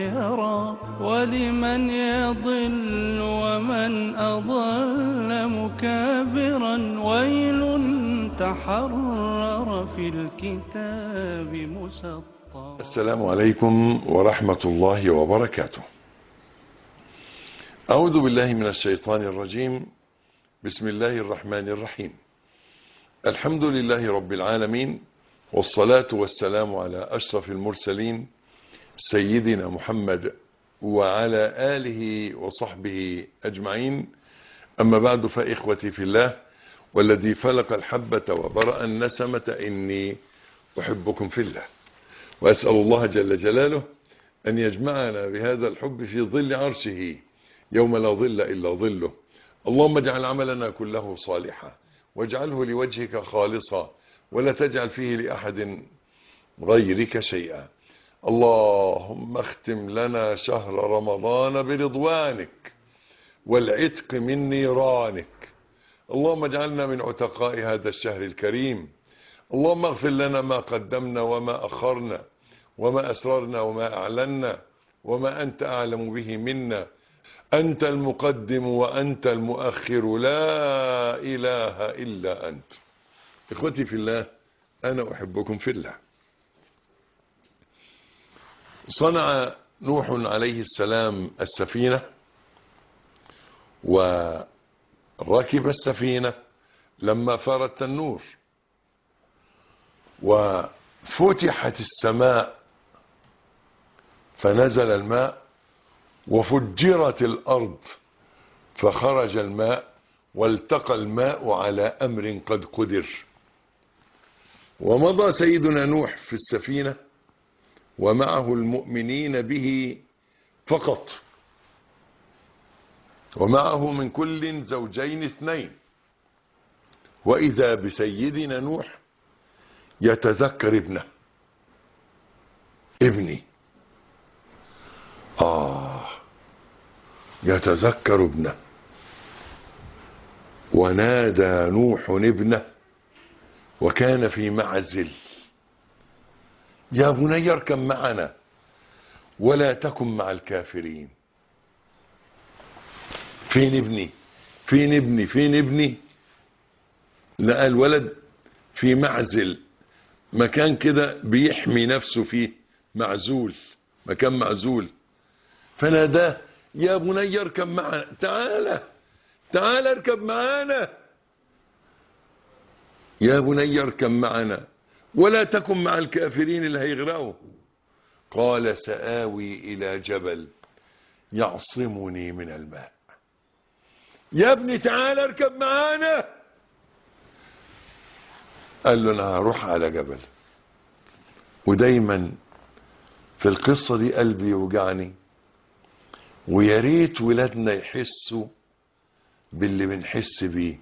يرى ولمن يضل ومن أضل مكابرا ويل تحرر في الكتاب مسطرا السلام عليكم ورحمة الله وبركاته أعوذ بالله من الشيطان الرجيم بسم الله الرحمن الرحيم الحمد لله رب العالمين والصلاة والسلام على أشرف المرسلين سيدنا محمد وعلى آله وصحبه أجمعين أما بعد فإخوتي في الله والذي فلق الحبة وبرأ النسمة إني أحبكم في الله وأسأل الله جل جلاله أن يجمعنا بهذا الحب في ظل عرشه يوم لا ظل إلا ظله اللهم اجعل عملنا كله صالحا واجعله لوجهك خالصا ولا تجعل فيه لأحد غيرك شيئا اللهم اختم لنا شهر رمضان برضوانك والعتق من نيرانك اللهم اجعلنا من عتقاء هذا الشهر الكريم اللهم اغفر لنا ما قدمنا وما أخرنا وما أسررنا وما أعلنا وما أنت أعلم به منا أنت المقدم وأنت المؤخر لا إله إلا أنت إخوتي في الله أنا أحبكم في الله صنع نوح عليه السلام السفينة وركب السفينة لما فار التنور وفتحت السماء فنزل الماء وفجرت الأرض فخرج الماء والتقى الماء على أمر قد قدر ومضى سيدنا نوح في السفينة ومعه المؤمنين به فقط ومعه من كل زوجين اثنين وإذا بسيدنا نوح يتذكر ابنه ابني آه يتذكر ابنه ونادى نوح ابنه وكان في معزل يا بني اركب معنا ولا تكن مع الكافرين فين ابني فين ابني فين ابني لقى الولد في معزل مكان كده بيحمي نفسه فيه معزول مكان معزول فناداه يا بني اركب معنا تعالى تعالى اركب معانا يا بني اركب معنا ولا تكن مع الكافرين اللي هيغرقوا قال سآوي إلى جبل يعصمني من الماء يا ابني تعالى اركب معانا قال له انا هروح على جبل ودايما في القصة دي قلبي يوجعني ويا ريت ولادنا يحسوا باللي بنحس بيه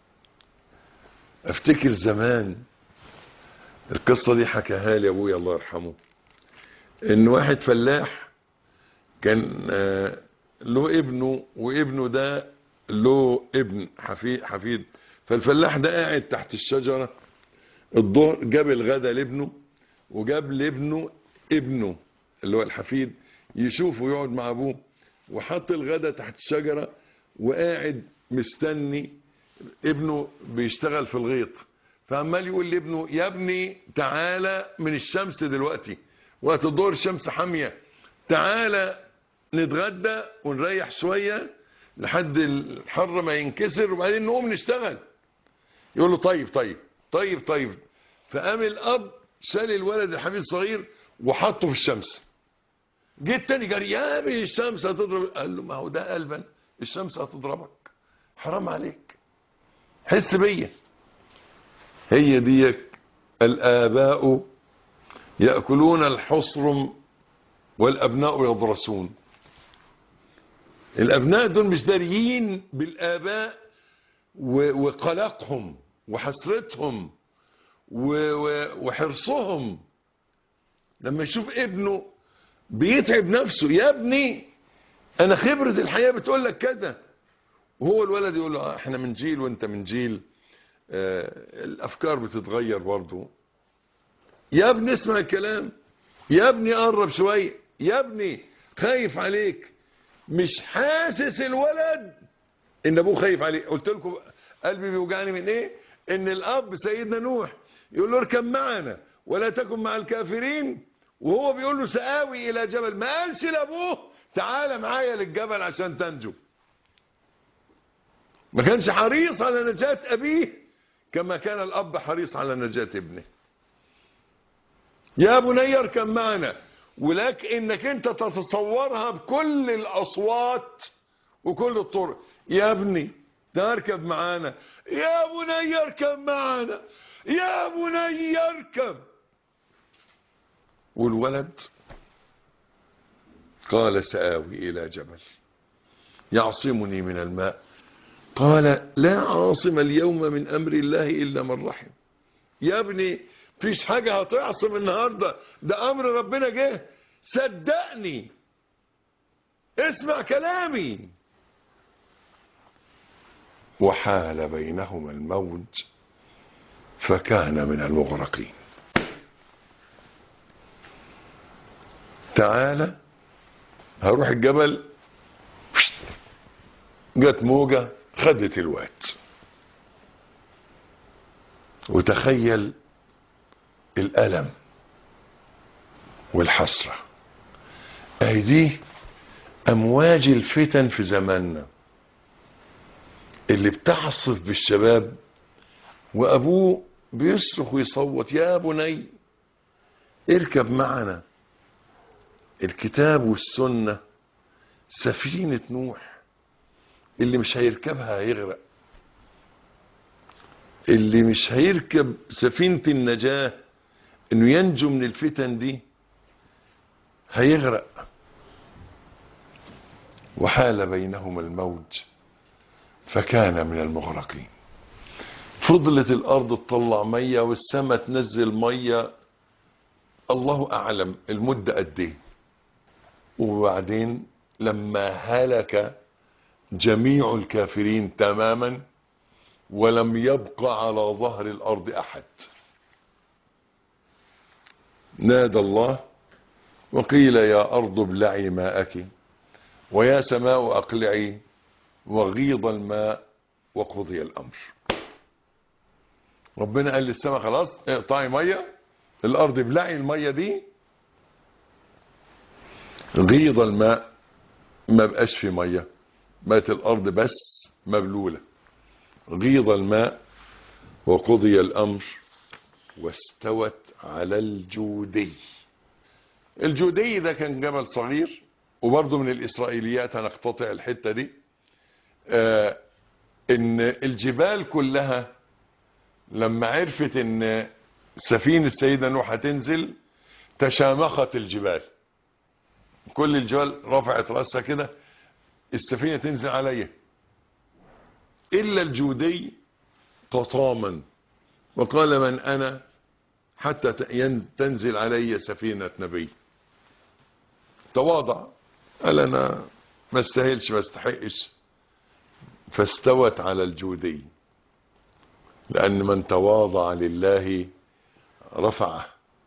افتكر زمان القصة دي حكاها لي ابويا الله يرحمه ان واحد فلاح كان آه، له ابنه وابنه ده له ابن حفيد حفيد فالفلاح ده قاعد تحت الشجرة الظهر جاب الغدا لابنه وجاب لابنه ابنه اللي هو الحفيد يشوفه يقعد مع ابوه وحط الغدا تحت الشجرة وقاعد مستني ابنه بيشتغل في الغيط فعمال يقول لابنه يا ابني تعالى من الشمس دلوقتي وقت الظهر الشمس حامية تعالى نتغدى ونريح شوية لحد الحر ما ينكسر وبعدين نقوم نشتغل يقول له طيب طيب طيب طيب فقام الاب شال الولد الحبيب الصغير وحطه في الشمس جيت تاني جري يا ابني الشمس هتضرب قال له ما هو ده قلبا الشمس هتضربك حرام عليك حس بيا هي ديك الآباء يأكلون الحصرم والأبناء يضرسون الأبناء دول مش داريين بالآباء و- وقلقهم وحسرتهم و- و- وحرصهم لما يشوف ابنه بيتعب نفسه يا ابني انا خبرة الحياة بتقول لك كده وهو الولد يقول له آه، احنا من جيل وانت من جيل آه الافكار بتتغير برضه يا ابني اسمع الكلام يا ابني قرب شوية يا ابني خايف عليك مش حاسس الولد ان ابوه خايف عليه قلت لكم قلبي بيوجعني من ايه ان الاب سيدنا نوح يقول له اركب معنا ولا تكن مع الكافرين وهو بيقول له سآوي الى جبل ما قالش لابوه تعالى معايا للجبل عشان تنجو ما كانش حريص على نجاة ابيه كما كان الاب حريص على نجاة ابنه يا بني اركب معنا ولك انك انت تتصورها بكل الاصوات وكل الطرق يا ابني تركب معانا يا بني اركب معنا يا بني اركب والولد قال سآوي إلى جبل يعصمني من الماء قال لا عاصم اليوم من أمر الله إلا من رحم يا ابني فيش حاجة هتعصم النهاردة ده أمر ربنا جه صدقني اسمع كلامي وحال بينهما الموج فكان من المغرقين تعالى هروح الجبل جت موجة خدت الواد وتخيل الألم والحسرة اهي دي أمواج الفتن في زماننا اللي بتعصف بالشباب وأبوه بيصرخ ويصوت يا بني اركب معنا الكتاب والسنة سفينة نوح اللي مش هيركبها هيغرق اللي مش هيركب سفينة النجاة انه ينجو من الفتن دي هيغرق وحال بينهما الموج فكان من المغرقين فضلت الارض تطلع ميه والسماء تنزل ميه الله اعلم المده قد ايه وبعدين لما هلك جميع الكافرين تماما ولم يبق على ظهر الارض احد نادى الله وقيل يا ارض ابلعي ماءك ويا سماء اقلعي وغيض الماء وقضي الامر ربنا قال للسماء خلاص اقطعي ميه الارض ابلعي الميه دي غيض الماء ما بقاش في ميه بقت الارض بس مبلوله غيض الماء وقضي الامر واستوت على الجودي الجودي ده كان جبل صغير وبرضه من الاسرائيليات هنقتطع الحته دي آه ان الجبال كلها لما عرفت ان سفينة سيدنا نوح هتنزل تشامخت الجبال كل الجبال رفعت راسها كده السفينة تنزل عليا إلا الجودي تطامن وقال من أنا حتى تنزل علي سفينة نبي تواضع قال أنا ما استاهلش ما استحقش فاستوت على الجودي لأن من تواضع لله رفعه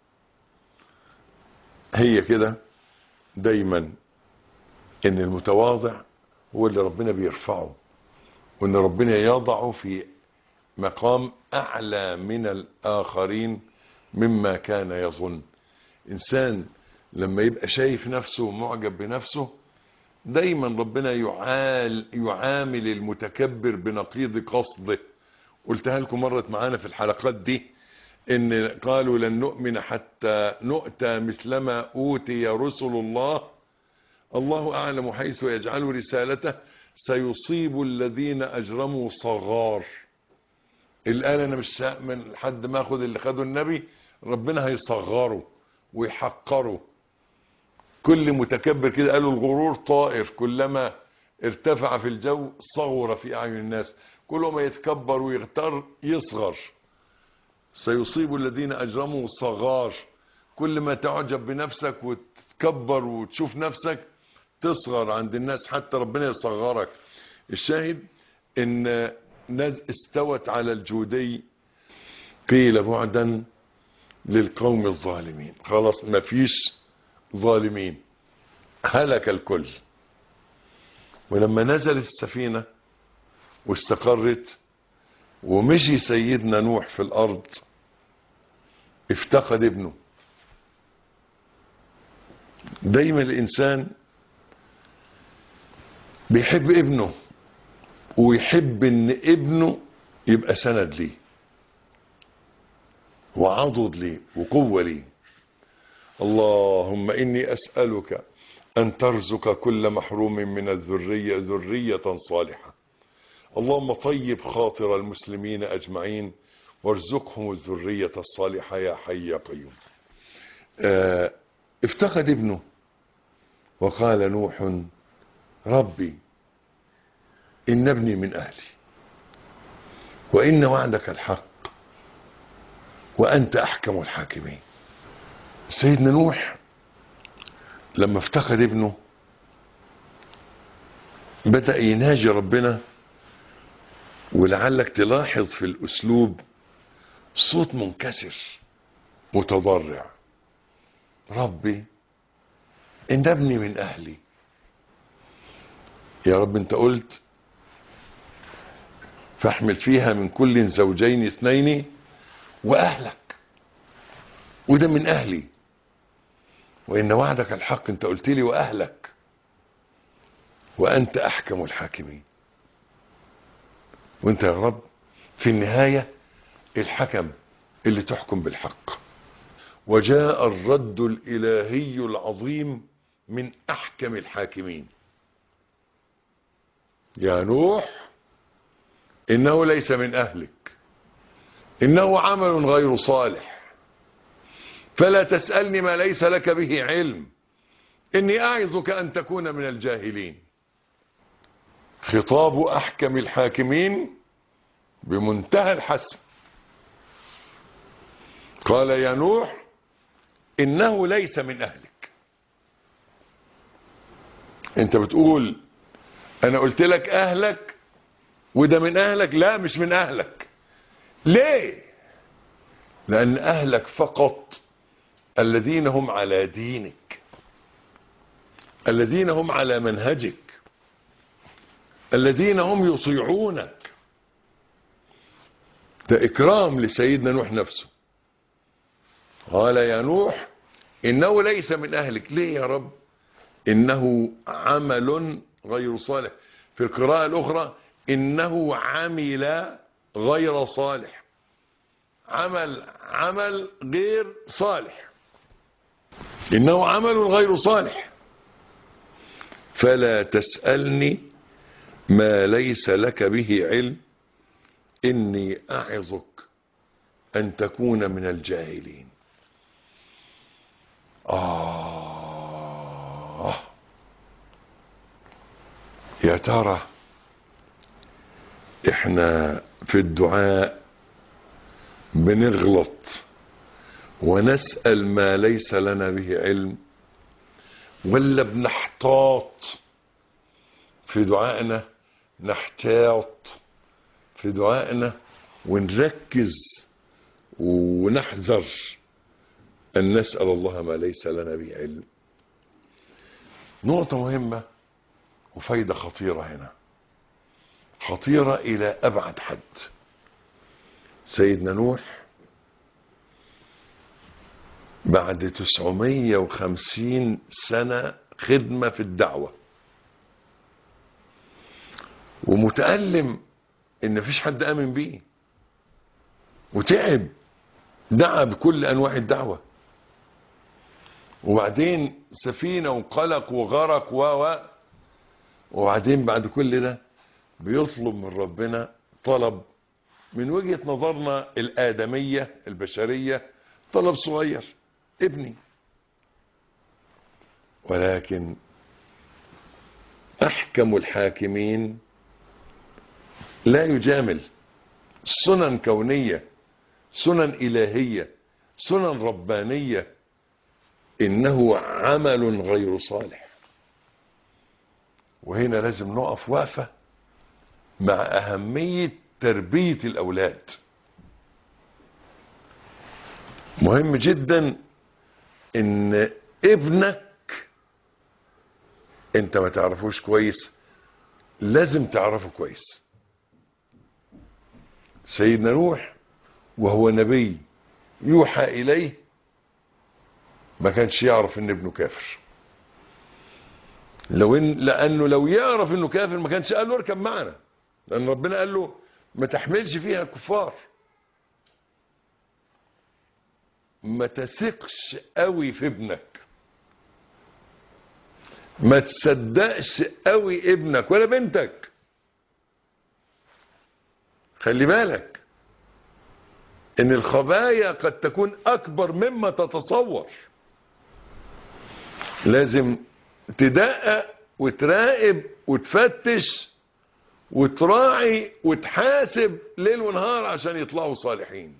هي كده دايما ان المتواضع هو اللي ربنا بيرفعه وان ربنا يضعه في مقام اعلى من الاخرين مما كان يظن انسان لما يبقى شايف نفسه معجب بنفسه دايما ربنا يعال يعامل المتكبر بنقيض قصده قلتها لكم مرت معانا في الحلقات دي ان قالوا لن نؤمن حتى نؤتى مثلما اوتي رسل الله الله اعلم حيث يجعل رسالته سيصيب الذين اجرموا صغار الان انا مش من لحد ما اخد اللي خده النبي ربنا هيصغره ويحقره كل متكبر كده قالوا الغرور طائر كلما ارتفع في الجو صغر في اعين الناس كل ما يتكبر ويغتر يصغر سيصيب الذين اجرموا صغار كل ما تعجب بنفسك وتتكبر وتشوف نفسك تصغر عند الناس حتى ربنا يصغرك الشاهد ان ناس استوت على الجودي قيل بعدا للقوم الظالمين خلاص ما فيش ظالمين هلك الكل ولما نزلت السفينة واستقرت ومشي سيدنا نوح في الأرض افتقد ابنه دايما الإنسان بيحب ابنه ويحب ان ابنه يبقى سند ليه وعضد ليه وقوة ليه اللهم إني أسألك أن ترزق كل محروم من الذرية ذرية صالحة اللهم طيب خاطر المسلمين أجمعين وارزقهم الذرية الصالحة يا حي يا قيوم آه، افتقد ابنه وقال نوح ربي إن ابني من أهلي وإن وعدك الحق وأنت أحكم الحاكمين سيدنا نوح لما افتقد ابنه بدأ يناجي ربنا ولعلك تلاحظ في الأسلوب صوت منكسر متضرع ربي إن ابني من أهلي يا رب أنت قلت فاحمل فيها من كل زوجين اثنين وأهلك وده من أهلي وإن وعدك الحق أنت قلت لي وأهلك وأنت أحكم الحاكمين وأنت يا رب في النهاية الحكم اللي تحكم بالحق وجاء الرد الإلهي العظيم من أحكم الحاكمين يا نوح إنه ليس من أهلك إنه عمل غير صالح فلا تسألني ما ليس لك به علم إني أعظك أن تكون من الجاهلين خطاب أحكم الحاكمين بمنتهى الحسم قال يا نوح إنه ليس من أهلك أنت بتقول أنا قلت لك أهلك وده من أهلك لا مش من أهلك ليه لأن أهلك فقط الذين هم على دينك الذين هم على منهجك الذين هم يطيعونك ده إكرام لسيدنا نوح نفسه قال يا نوح إنه ليس من أهلك ليه يا رب إنه عمل غير صالح في القراءة الأخرى إنه عمل غير صالح عمل عمل غير صالح إنه عمل غير صالح فلا تسألني ما ليس لك به علم إني أعظك أن تكون من الجاهلين آه يا ترى احنا في الدعاء بنغلط ونسأل ما ليس لنا به علم ولا بنحتاط في دعائنا نحتاط في دعائنا ونركز ونحذر أن نسأل الله ما ليس لنا به علم نقطة مهمة وفايدة خطيرة هنا خطيرة إلى أبعد حد سيدنا نوح بعد 950 سنة خدمة في الدعوة ومتألم إن مفيش حد آمن بيه وتعب دعا بكل أنواع الدعوة وبعدين سفينة وقلق وغرق و و وبعدين بعد كل ده بيطلب من ربنا طلب من وجهة نظرنا الآدمية البشرية طلب صغير ابني ولكن أحكم الحاكمين لا يجامل سنن كونية سنن إلهية سنن ربانية إنه عمل غير صالح وهنا لازم نقف وقفة مع أهمية تربية الأولاد مهم جدا إن ابنك انت ما تعرفوش كويس لازم تعرفه كويس سيدنا نوح وهو نبي يوحى إليه ما كانش يعرف ان ابنه كافر لو إن لأنه لو يعرف انه كافر ما كانش قال له اركب معنا لأن ربنا قال له ما تحملش فيها الكفار ما تثقش قوي في ابنك ما تصدقش قوي ابنك ولا بنتك خلي بالك ان الخبايا قد تكون اكبر مما تتصور لازم تدقق وتراقب وتفتش وتراعي وتحاسب ليل ونهار عشان يطلعوا صالحين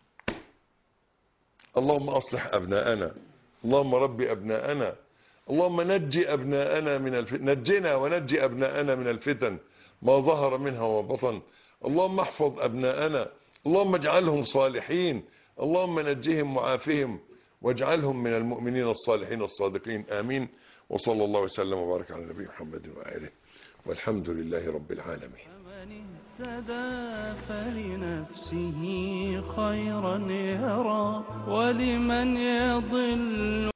اللهم اصلح ابناءنا اللهم ربي ابناءنا اللهم نجي ابناءنا من الفتن نجنا ونجي ابناءنا من الفتن ما ظهر منها وبطن اللهم احفظ ابناءنا اللهم اجعلهم صالحين اللهم نجهم وعافهم واجعلهم من المؤمنين الصالحين الصادقين امين وصلى الله وسلم وبارك على نبي محمد واله والحمد لله رب العالمين من اهتدى فلنفسه خيرا يرى ولمن يضل